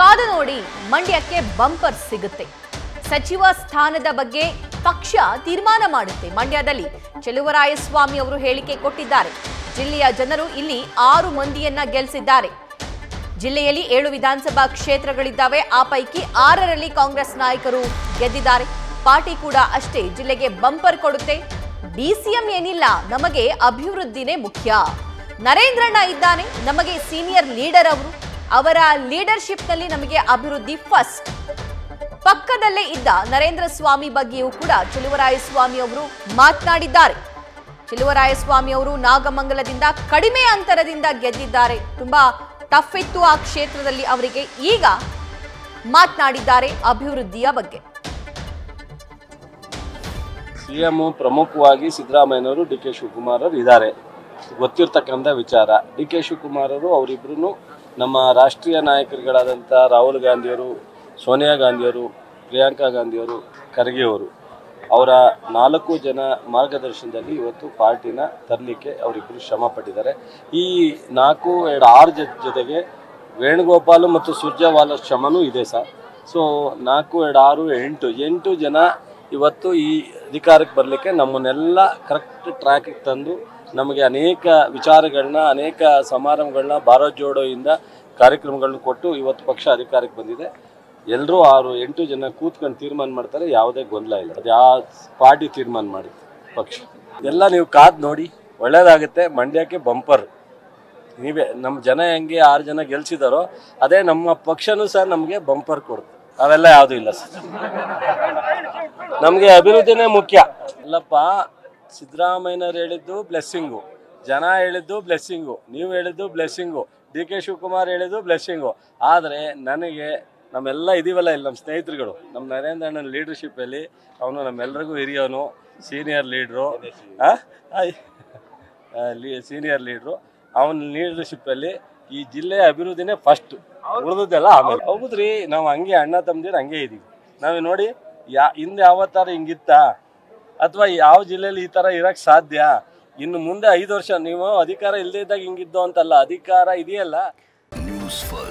ಕಾದು ನೋಡಿ ಮಂಡ್ಯಕ್ಕೆ ಬಂಪರ್ ಸಿಗುತ್ತೆ ಸಚಿವ ಸ್ಥಾನದ ಬಗ್ಗೆ ಪಕ್ಷ ತೀರ್ಮಾನ ಮಾಡುತ್ತೆ ಮಂಡ್ಯದಲ್ಲಿ ಚೆಲುವರಾಯಸ್ವಾಮಿ ಅವರು ಹೇಳಿಕೆ ಕೊಟ್ಟಿದ್ದಾರೆ ಜಿಲ್ಲೆಯ ಜನರು ಇಲ್ಲಿ ಆರು ಮಂದಿಯನ್ನ ಗೆಲ್ಲಿಸಿದ್ದಾರೆ ಜಿಲ್ಲೆಯಲ್ಲಿ ಏಳು ವಿಧಾನಸಭಾ ಕ್ಷೇತ್ರಗಳಿದ್ದಾವೆ ಆ ಪೈಕಿ ಆರರಲ್ಲಿ ಕಾಂಗ್ರೆಸ್ ನಾಯಕರು ಗೆದ್ದಿದ್ದಾರೆ ಪಾರ್ಟಿ ಕೂಡ ಅಷ್ಟೇ ಜಿಲ್ಲೆಗೆ ಬಂಪರ್ ಕೊಡುತ್ತೆ ಡಿಸಿಎಂ ಏನಿಲ್ಲ ನಮಗೆ ಅಭಿವೃದ್ಧಿನೇ ಮುಖ್ಯ ನರೇಂದ್ರಣ್ಣ ಇದ್ದಾನೆ ನಮಗೆ ಸೀನಿಯರ್ ಲೀಡರ್ ಅವರು ಅವರ ಲೀಡರ್ಶಿಪ್ನಲ್ಲಿ ನಮಗೆ ಅಭಿವೃದ್ಧಿ ಫಸ್ಟ್ ಪಕ್ಕದಲ್ಲೇ ಇದ್ದ ನರೇಂದ್ರ ಸ್ವಾಮಿ ಬಗ್ಗೆಯೂ ಕೂಡ ಚೆಲುವರಾಯಸ್ವಾಮಿ ಅವರು ಮಾತನಾಡಿದ್ದಾರೆ ಚೆಲುವರಾಯಸ್ವಾಮಿ ಅವರು ನಾಗಮಂಗಲದಿಂದ ಕಡಿಮೆ ಅಂತರದಿಂದ ಗೆದ್ದಿದ್ದಾರೆ ತುಂಬಾ ಟಫ್ ಇತ್ತು ಆ ಕ್ಷೇತ್ರದಲ್ಲಿ ಅವರಿಗೆ ಈಗ ಮಾತನಾಡಿದ್ದಾರೆ ಅಭಿವೃದ್ಧಿಯ ಬಗ್ಗೆ ಸಿಎಂ ಪ್ರಮುಖವಾಗಿ ಸಿದ್ದರಾಮಯ್ಯನವರು ಡಿ ಕೆ ಶಿವಕುಮಾರ್ ಅವರು ಇದ್ದಾರೆ ಗೊತ್ತಿರ್ತಕ್ಕಂಥ ವಿಚಾರ ಡಿ ಕೆ ಶಿವಕುಮಾರ್ ಅವರು ಅವರಿಬ್ಬರು ನಮ್ಮ ರಾಷ್ಟ್ರೀಯ ನಾಯಕರುಗಳಾದಂಥ ರಾಹುಲ್ ಗಾಂಧಿಯವರು ಸೋನಿಯಾ ಗಾಂಧಿಯವರು ಪ್ರಿಯಾಂಕಾ ಗಾಂಧಿಯವರು ಖರ್ಗೆ ಅವರು ಅವರ ನಾಲ್ಕು ಜನ ಮಾರ್ಗದರ್ಶನದಲ್ಲಿ ಇವತ್ತು ಪಾರ್ಟಿನ ತರಲಿಕ್ಕೆ ಅವರಿಬ್ಬರು ಶ್ರಮ ಪಟ್ಟಿದ್ದಾರೆ ಈ ನಾಲ್ಕು ಎರಡು ಆರು ಜ ಜೊತೆಗೆ ವೇಣುಗೋಪಾಲು ಮತ್ತು ಸುರ್ಜೇವಾಲ ಶ್ರಮನೂ ಇದೆ ಸರ್ ಸೊ ನಾಲ್ಕು ಎರಡು ಆರು ಎಂಟು ಎಂಟು ಜನ ಇವತ್ತು ಈ ಅಧಿಕಾರಕ್ಕೆ ಬರಲಿಕ್ಕೆ ನಮ್ಮನ್ನೆಲ್ಲ ಕರೆಕ್ಟ್ ಟ್ರ್ಯಾಕಿಗೆ ತಂದು ನಮಗೆ ಅನೇಕ ವಿಚಾರಗಳನ್ನ ಅನೇಕ ಸಮಾರಂಭಗಳನ್ನ ಭಾರತ್ ಜೋಡೋಯಿಂದ ಕಾರ್ಯಕ್ರಮಗಳನ್ನ ಕೊಟ್ಟು ಇವತ್ತು ಪಕ್ಷ ಅಧಿಕಾರಕ್ಕೆ ಬಂದಿದೆ ಎಲ್ಲರೂ ಆರು ಎಂಟು ಜನ ಕೂತ್ಕೊಂಡು ತೀರ್ಮಾನ ಮಾಡ್ತಾರೆ ಯಾವುದೇ ಗೊಂದಲ ಇಲ್ಲ ಅದು ಯಾವ ಪಾರ್ಟಿ ತೀರ್ಮಾನ ಮಾಡುತ್ತೆ ಪಕ್ಷ ಎಲ್ಲ ನೀವು ಕಾದ್ ನೋಡಿ ಒಳ್ಳೇದಾಗುತ್ತೆ ಮಂಡ್ಯಕ್ಕೆ ಬಂಪರ್ ನೀವೇ ನಮ್ಮ ಜನ ಹೆಂಗೆ ಆರು ಜನ ಗೆಲ್ಸಿದಾರೋ ಅದೇ ನಮ್ಮ ಪಕ್ಷನೂ ಸಹ ನಮಗೆ ಬಂಪರ್ ಕೊಡುತ್ತೆ ಅವೆಲ್ಲ ಯಾವುದೂ ಇಲ್ಲ ಸರ್ ನಮಗೆ ಅಭಿವೃದ್ಧಿನೇ ಮುಖ್ಯ ಇಲ್ಲಪ್ಪ ಸಿದ್ದರಾಮಯ್ಯನವ್ರು ಹೇಳಿದ್ದು ಬ್ಲೆಸ್ಸಿಂಗು ಜನ ಹೇಳಿದ್ದು ಬ್ಲೆಸ್ಸಿಂಗು ನೀವು ಹೇಳಿದ್ದು ಬ್ಲೆಸ್ಸಿಂಗು ಡಿ ಕೆ ಶಿವಕುಮಾರ್ ಹೇಳಿದ್ದು ಬ್ಲೆಸ್ಸಿಂಗು ಆದರೆ ನನಗೆ ನಮ್ಮೆಲ್ಲ ಇದೀವಲ್ಲ ಇಲ್ಲಿ ನಮ್ಮ ಸ್ನೇಹಿತರುಗಳು ನಮ್ಮ ನರೇಂದ್ರ ಅಣ್ಣನ ಲೀಡರ್ಶಿಪ್ಪಲ್ಲಿ ಅವನು ನಮ್ಮೆಲ್ಲರಿಗೂ ಹಿರಿಯವನು ಸೀನಿಯರ್ ಲೀಡ್ರು ಸೀನಿಯರ್ ಲೀಡ್ರು ಅವನ ಲೀಡರ್ಶಿಪ್ಪಲ್ಲಿ ಈ ಜಿಲ್ಲೆಯ ಅಭಿವೃದ್ಧಿನೇ ಫಸ್ಟ್ ಉಳಿದದ್ದೆಲ್ಲ ಆಮೇಲೆ ಹೌದ್ರಿ ನಾವು ಹಂಗೆ ಅಣ್ಣ ತಮ್ಮದಿರು ಹಂಗೆ ಇದೀವಿ ನಾವು ನೋಡಿ ಯಾ ಹಿಂದೆ ಯಾವತ್ತಾರ ಹಿಂಗಿತ್ತಾ ಅಥವಾ ಯಾವ ಜಿಲ್ಲೆಯಲ್ಲಿ ಈ ಥರ ಇರಕ್ಕೆ ಸಾಧ್ಯ ಇನ್ನು ಮುಂದೆ ಐದು ವರ್ಷ ನೀವು ಅಧಿಕಾರ ಇಲ್ಲದೇ ಇದ್ದಾಗ ಹಿಂಗಿದ್ದು ಅಂತಲ್ಲ ಅಧಿಕಾರ ಇದೆಯಲ್ಲ ನ್ಯೂಸ್ ಫಸ್ಟ್